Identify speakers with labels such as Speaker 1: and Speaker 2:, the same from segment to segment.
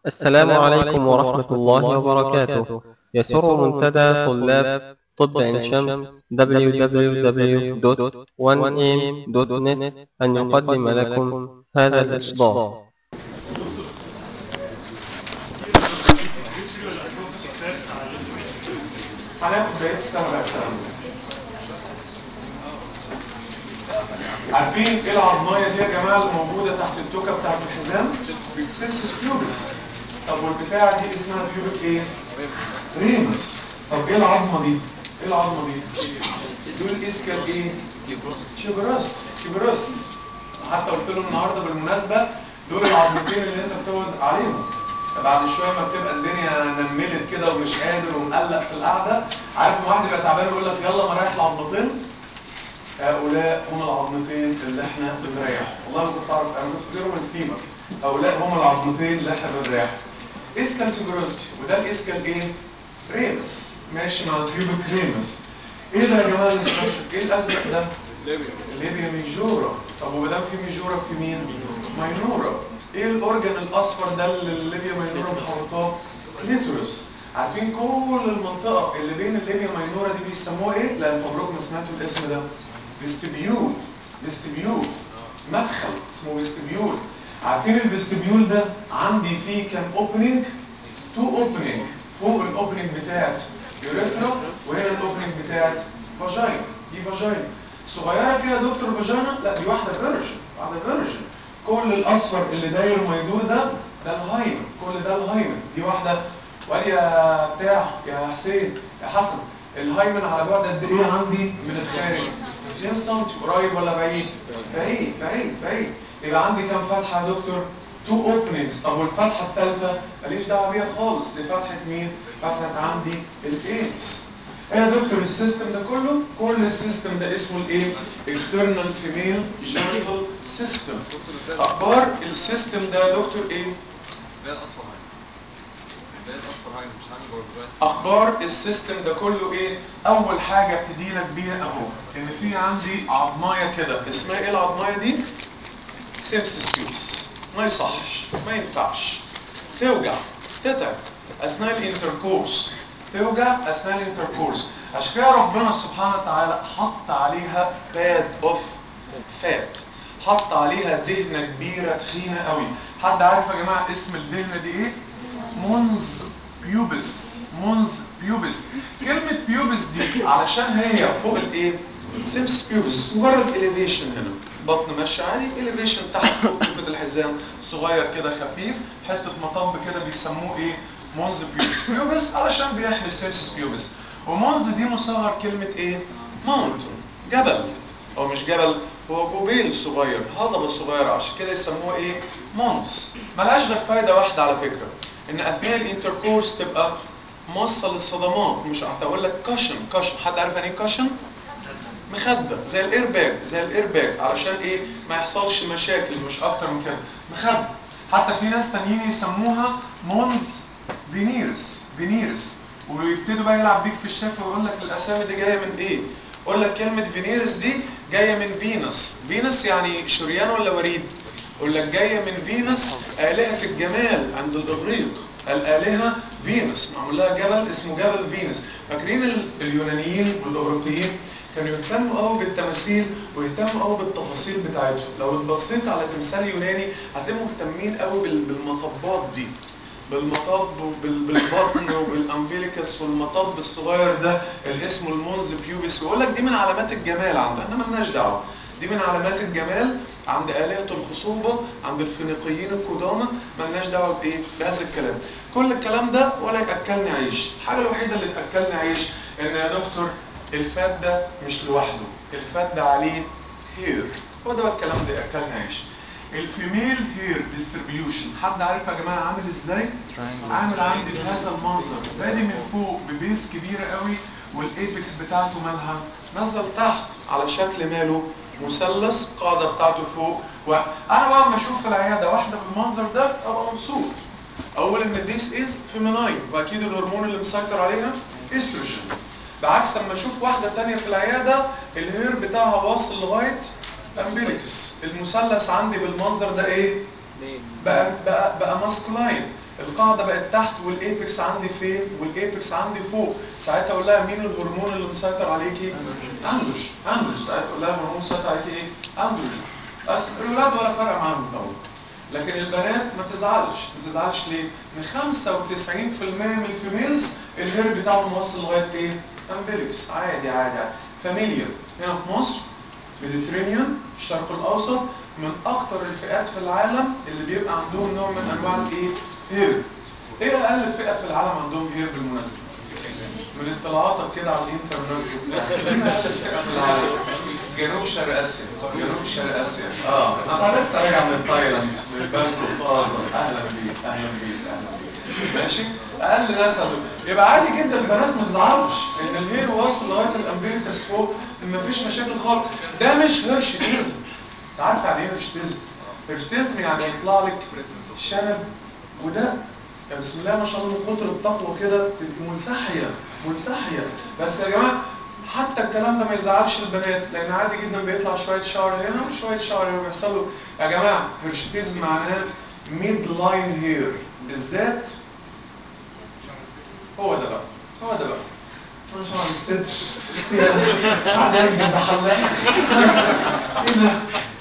Speaker 1: السلام عليكم ورحمة الله وبركاته يسر منتدى طلاب طب عين شمس www.1am.net أن يقدم لكم هذا الإصدار
Speaker 2: هناخد بقية السنة بقى الكلام ده. عارفين ايه العظمايه دي يا جماعه اللي موجوده تحت التوكه بتاعت الحزام؟ سينسس بيوبس طب والبتاعه دي اسمها بيوبك ايه؟ ريمس طب ايه العظمه دي؟ ايه العظمه دي؟ دول اسكال ايه؟ تيوبراستس تيوبراستس حتى قلت لهم النهارده بالمناسبه دول العظمتين اللي انت بتقعد عليهم بعد شويه ما بتبقى الدنيا نملت كده ومش قادر ومقلق في القعده عارف ما واحد يبقى تعبان ويقول لك يلا ما رايح العظمتين هؤلاء هم العظمتين اللي احنا بنريحهم والله ما كنت اعرف انا كنت فاكرهم الفيمر هؤلاء هم العظمتين اللي احنا بنريحهم اسكال تيوبروستي وده الاسكال ايه ريمس ماشي مع البيوبك ريمس ايه ده يا جماعه الاستراكشر ايه الازرق ده الليبيا ميجورا طب وما دام في ميجورا في مين ماينورا ايه الاورجن الاصفر ده اللي الليبيا ماينورا محوطاه كليتورس عارفين كل المنطقة اللي بين الليبيا ماينورا دي بيسموها ايه؟ لأن عمركم ما سمعتوا الاسم ده فيستبيول فيستبيول مدخل اسمه فيستبيول عارفين الفيستبيول ده عندي فيه كام اوبننج؟ تو اوبننج فوق الاوبننج بتاعت يوريثرا وهنا الاوبننج بتاعت فاجينا دي فاجينا صغيرة كده يا دكتور فاجينا؟ لا دي واحدة فيرجن واحدة فيرجن كل الاصفر اللي داير ما يدور ده ده الهايمن كل ده الهايمن دي واحدة وقال يا بتاع يا حسين يا حسن الهايمن على بعد قد ايه عندي من الخارج 2 سم قريب ولا بعيد بعيد بعيد بعيد يبقى عندي كام فتحه يا دكتور تو اوبننجز طب والفتحه الثالثه ماليش دعوه بيها خالص دي فتحه مين فتحه عندي الايمس ايه يا دكتور السيستم ده كله كل السيستم ده اسمه الايه اكسترنال فيميل جينيتال سيستم اخبار السيستم ده يا دكتور ايه
Speaker 3: زي الاصفر هاي زي الاصفر هاي مش عامل جوه
Speaker 2: اخبار السيستم ده كله ايه اول حاجه ابتدي لك بيها اهو ان في عندي عظمايه كده اسمها ايه العظمايه دي سيمسس بيوس ما يصحش ما ينفعش توجع تتعب اثناء الانتركورس توجع اثناء الانتركورس عشان كده ربنا سبحانه وتعالى حط عليها باد اوف فات حط عليها دهنه كبيره تخينه قوي حد عارف يا جماعه اسم الدهنه دي ايه مونز بيوبس مونز بيوبس كلمة بيوبس دي علشان هي فوق الايه سيمس بيوبس مجرد اليفيشن هنا بطن ماشي عادي اليفيشن تحت فوق كبة الحزام صغير كده خفيف حتة مطب كده بيسموه ايه مونز بيوبس بيوبس علشان بيحمي السيمس بيوبس ومونز دي مصغر كلمة ايه ماونتن جبل هو مش جبل هو جبيل صغير هضبة صغيرة عشان كده يسموها ايه مونز ملهاش غير فايدة واحدة على فكرة ان اثناء الانتركورس تبقى موصل الصدمات مش هتقول لك كاشن كاشن حد عارف يعني ايه كاشن مخده زي الايرباج زي الايرباج علشان ايه ما يحصلش مشاكل مش اكتر من كده مخده حتى في ناس تانيين يسموها مونز فينيرس فينيرس ويبتدوا بقى يلعب بيك في الشفا ويقول لك الاسامي دي جايه من ايه يقول لك كلمه فينيرس دي جايه من فينوس فينوس يعني شريان ولا وريد يقول لك جايه من فينوس الهه الجمال عند الاغريق الالهه فينوس معمول لها جبل اسمه جبل فينوس فاكرين ال- اليونانيين والاوروبيين كانوا يهتموا قوي بالتماثيل ويهتموا قوي بالتفاصيل بتاعتهم لو بصيت على تمثال يوناني هتلاقيهم مهتمين قوي بال- بالمطبات دي بالمطب وبالبطن وبالامبليكس والمطب الصغير ده اللي اسمه المونز بيوبس ويقول لك دي من علامات الجمال عنده احنا مالناش دعوه دي من علامات الجمال عند آلهة الخصوبة عند الفينيقيين القدامى ملناش دعوة بإيه؟ بهذا الكلام كل الكلام ده ولا يأكلني عيش الحاجة الوحيدة اللي تأكلني عيش إن يا دكتور الفات ده مش لوحده الفات ده عليه هير هو ده بقى الكلام ده يأكلني عيش الفيميل هير ديستريبيوشن حد عارف يا جماعه عامل ازاي عامل عندي بهذا المنظر بادي من فوق ببيس كبيره قوي والايبكس بتاعته مالها نزل تحت على شكل ماله مثلث القاعده بتاعته فوق وانا بقى لما اشوف في العياده واحده بالمنظر ده ابقى مبسوط اول ان ديس از فيميناين واكيد الهرمون اللي مسيطر عليها استروجين بعكس اما اشوف واحده تانية في العياده الهير بتاعها واصل لغايه الامبليكس المثلث عندي بالمنظر ده ايه بقى بقى بقى ماسكولاين القاعده بقت تحت والايبكس عندي فين والايبكس عندي فوق ساعتها اقول لها مين الهرمون اللي مسيطر عليكي اندروج اندروج ساعتها اقول لها الهرمون مسيطر عليكي ايه اندروج بس الولاد ولا فرق معاهم طبعا لكن البنات ما تزعلش ما تزعلش ليه من 95% من الفيميلز الهير بتاعهم واصل لغايه ايه امبليكس عادي عادي عادي فاميليا هنا في مصر ميديترينيان الشرق الاوسط من اكتر الفئات في العالم اللي بيبقى عندهم نوع من انواع الايه هير ايه اقل فئه في العالم عندهم هير بالمناسبه من اطلاعاتك كده على الانترنت وبتاع مين اقل فئه في العالم جنوب شرق اسيا جنوب شرق اسيا اه انا لسه راجع من تايلاند من بانكوك فازا اهلا بيك اهلا بيك اهلا بيك ماشي اقل ناس عندهم يبقى عادي جدا البنات ما تزعلش ان الهير واصل لغايه الامبيريكاس فوق مفيش مشاكل خالص ده مش هرشتيزم عارف يعني ايه هرشتيزم هرشتيزم يعني يطلع لك شنب وده يا بسم الله ما شاء الله من كتر التقوى كده تبقى ملتحيه ملتحيه بس يا جماعه حتى الكلام ده ما يزعلش البنات لان عادي جدا بيطلع شويه شعر هنا وشويه شعر هنا بيحصل له يا جماعه هرشتيزم معناه ميد لاين هير بالذات هو ده بقى هو ده بقى ما شاء الله الصدر قاعد يرجع بحلاق ايه ده؟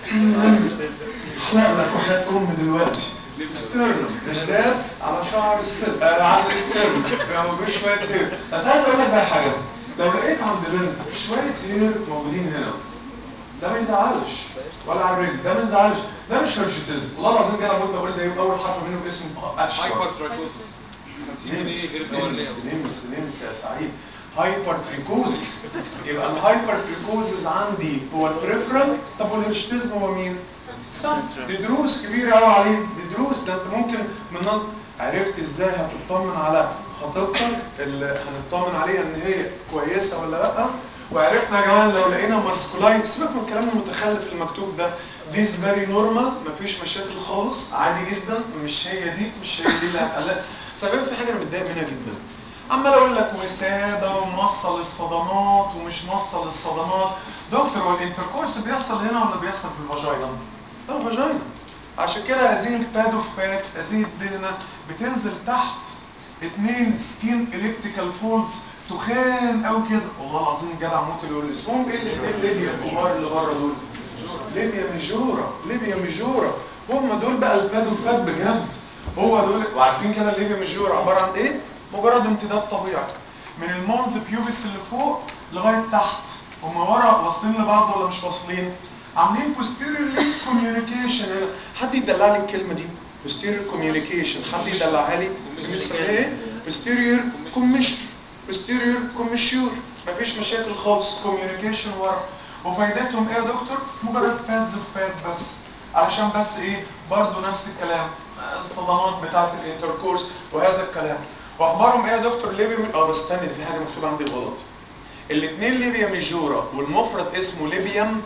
Speaker 2: احلق لك وحياة امي دلوقتي ستيرنم بالذات على شعر الصدر آه على الستيرنم بيبقى موجود شويه هير بس عايز اقول لك بقى حاجه لو لقيت عند بنت شويه هير موجودين هنا ده ما يزعلش ولا على الرجل ده ما يزعلش ده مش هرشتزم والله العظيم جاي اموت لو قلت ده يبقى اول حرف منه باسم اشهر
Speaker 3: هايبر ترايكوزس 50 جنيه غير الدواء اللي
Speaker 2: نمس نمس نمس يا سعيد هايبر تريكوزس يبقى الهايبر تريكوزس عندي هو البريفرال طب والهرشتزم هو مين؟ سنترال دي دروس كبيرة قوي عليه دي دروس ده انت ممكن من نط- عرفت ازاي هتطمن على خطيبتك اللي هنطمن عليها ان هي كويسة ولا لا وعرفنا يا جماعه لو لقينا ماسكولاين سيبك من الكلام المتخلف المكتوب ده ديز فيري نورمال مفيش مشاكل خالص عادي جدا مش هي دي مش هي دي اللي هتقلق سبب في حاجه انا متضايق منها جدا عمال اقول لك وساده وموصل للصدمات ومش موصل للصدمات دكتور هو الانتركورس بيحصل هنا ولا بيحصل في الفاجينا؟ لا الفاجينا عشان كده هذه البادوفات هذه الدهنه بتنزل تحت اتنين سكين اليبتيكال فولز تخان قوي كده والله العظيم جدع موت اللي يقول لي اسمهم ايه الاثنين ليبيا الكبار اللي بره دول ليبيا ميجورا ليبيا ميجورا هم دول بقى البادوفات بجد هو دول وعارفين كده الليبيا ميجورا عباره عن ايه مجرد امتداد طبيعي من المونز بيوبس اللي فوق لغايه تحت هم ورا واصلين لبعض ولا مش واصلين عاملين posterior link communication هنا حد يدلع لي الكلمه دي posterior communication حد يدلعها لي بنسميها ايه posterior commissure posterior commissure مفيش مشاكل خالص communication ورا وفايدتهم ايه يا دكتور مجرد بادز فات بس علشان بس ايه برضو نفس الكلام الصدمات بتاعه الانتركورس وهذا الكلام واخبارهم ايه يا دكتور ليبيا اه بس استني ده في حاجه مكتوبه عندي غلط الاثنين ليبيا ميجورا والمفرد اسمه ليبيام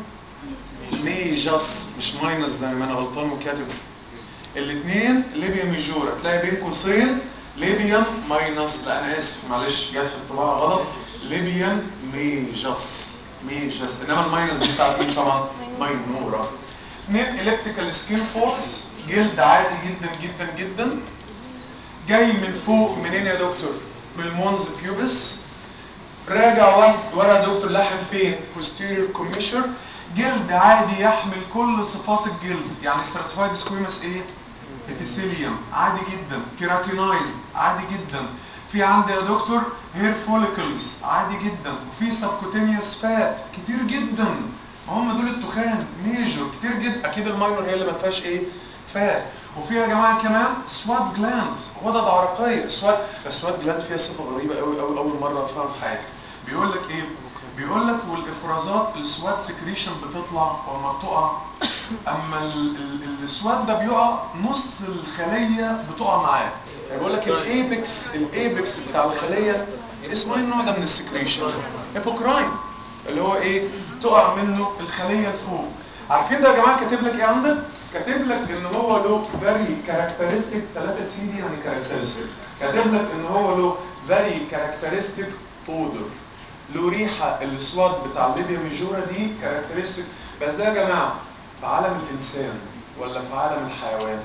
Speaker 2: ميجاس مش ماينس زي ما انا غلطان وكاتب الاثنين ليبيا ميجورا تلاقي بين قوسين ليبيام ماينس لا انا اسف معلش جت في الطباعه غلط ليبيام ميجاس ميجاس انما الماينس دي بتاعت مين طبعا ماينورا اثنين الكتريكال سكين فولز جلد عادي جدا جدا جدا جاي من فوق منين يا دكتور من المونز بيوبس راجع ورا ورا يا دكتور لحم فين posterior commissure جلد عادي يحمل كل صفات الجلد يعني stratified squamous ايه epithelium عادي جدا keratinized عادي جدا في عندي يا دكتور hair follicles عادي جدا وفي subcutaneous fat كتير جدا هم دول التخان ميجور كتير جدا اكيد الماينور هي اللي ما فيهاش ايه فات وفي يا جماعه كمان سوات جلاندز غدد عرقيه سوات السوات جلاند فيها صفه غريبه قوي قوي اول مره افهمها في حياتي بيقول لك ايه بيقول لك والافرازات السوات سكريشن بتطلع وما بتقع اما ال- ال- السوات ده بيقع نص الخليه بتقع معاه يعني بيقول لك الايبكس الايبكس بتاع الخليه اسمه ايه النوع ده من السكريشن هيبوكراين اللي هو ايه تقع منه الخليه لفوق عارفين ده يا جماعه كاتب لك ايه عندك كاتب لك ان هو له فيري كاركترستيك 3 سي دي يعني كاركترستيك كاتب لك ان هو له فيري كاركترستيك اودر له ريحه السواد بتاع الليبيا ميجورا دي كاركترستيك بس ده يا جماعه في عالم الانسان ولا في عالم الحيوان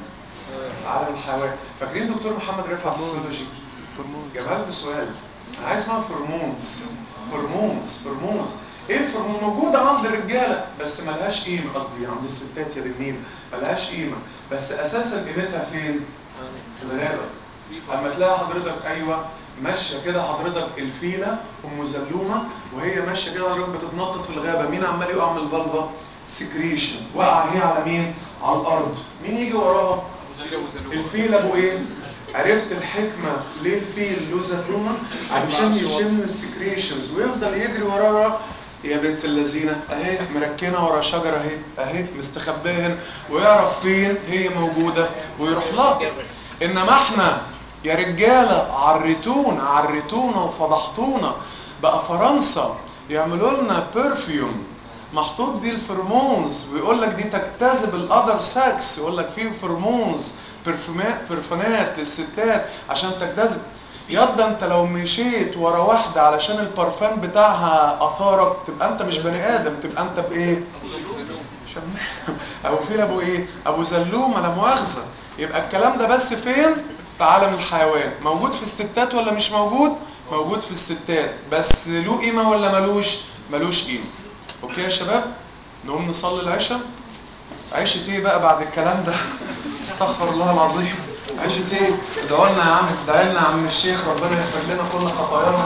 Speaker 2: عالم الحيوان فاكرين دكتور محمد رفعت السيولوجي جمال بسؤال انا عايز اسمها فورمونز فورمونز فورمونز ايه الفورمون موجوده عند الرجاله بس ملهاش قيمه قصدي عند الستات يا دنيل ملهاش قيمه بس اساسا قيمتها فين في الغابه اما تلاقي حضرتك ايوه ماشيه كده حضرتك الفيله ام زلومه وهي ماشيه كده حضرتك بتتنطط في الغابه مين عمال يقع من الفالفا سكريشن وقع هي على مين على الارض مين يجي وراها الفيل ابو ايه عرفت الحكمة ليه الفيل له زلومة علشان يشم السكريشنز ويفضل يجري وراها يا بنت اللذينة اهي مركنة ورا شجرة اهي اهي مستخبية هنا ويعرف فين هي موجودة ويروح لها انما احنا يا رجالة عرتونا عرتونا وفضحتونا بقى فرنسا يعملوا لنا برفيوم محطوط دي الفرمونز ويقول لك دي تجتذب الاذر ساكس يقول لك فيه فرمونز برفانات برفانات للستات عشان تجتذب يضا انت لو مشيت ورا واحدة علشان البرفان بتاعها اثارك تبقى انت مش بني ادم تبقى انت بايه شم ابو فيل ابو ايه ابو زلومه لا مؤاخذه يبقى الكلام ده بس فين في عالم الحيوان موجود في الستات ولا مش موجود موجود في الستات بس له قيمه ولا ملوش ملوش قيمه اوكي يا شباب نقوم نصلي العشاء عيشة ايه بقى بعد الكلام ده استغفر الله العظيم عيشة ايه ادعوا لنا يا عم ادعي لنا يا عم الشيخ ربنا يغفر لنا كل خطايانا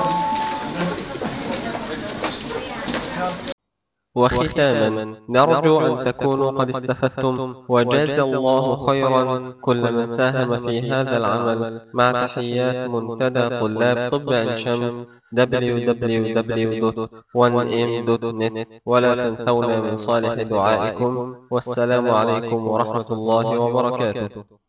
Speaker 2: دي
Speaker 1: وختاما نرجو أن تكونوا قد استفدتم وجاز الله خيرا كل من ساهم في هذا العمل مع تحيات منتدى طلاب طب عين شمس www.1m.net ولا تنسونا من صالح دعائكم والسلام عليكم ورحمة الله وبركاته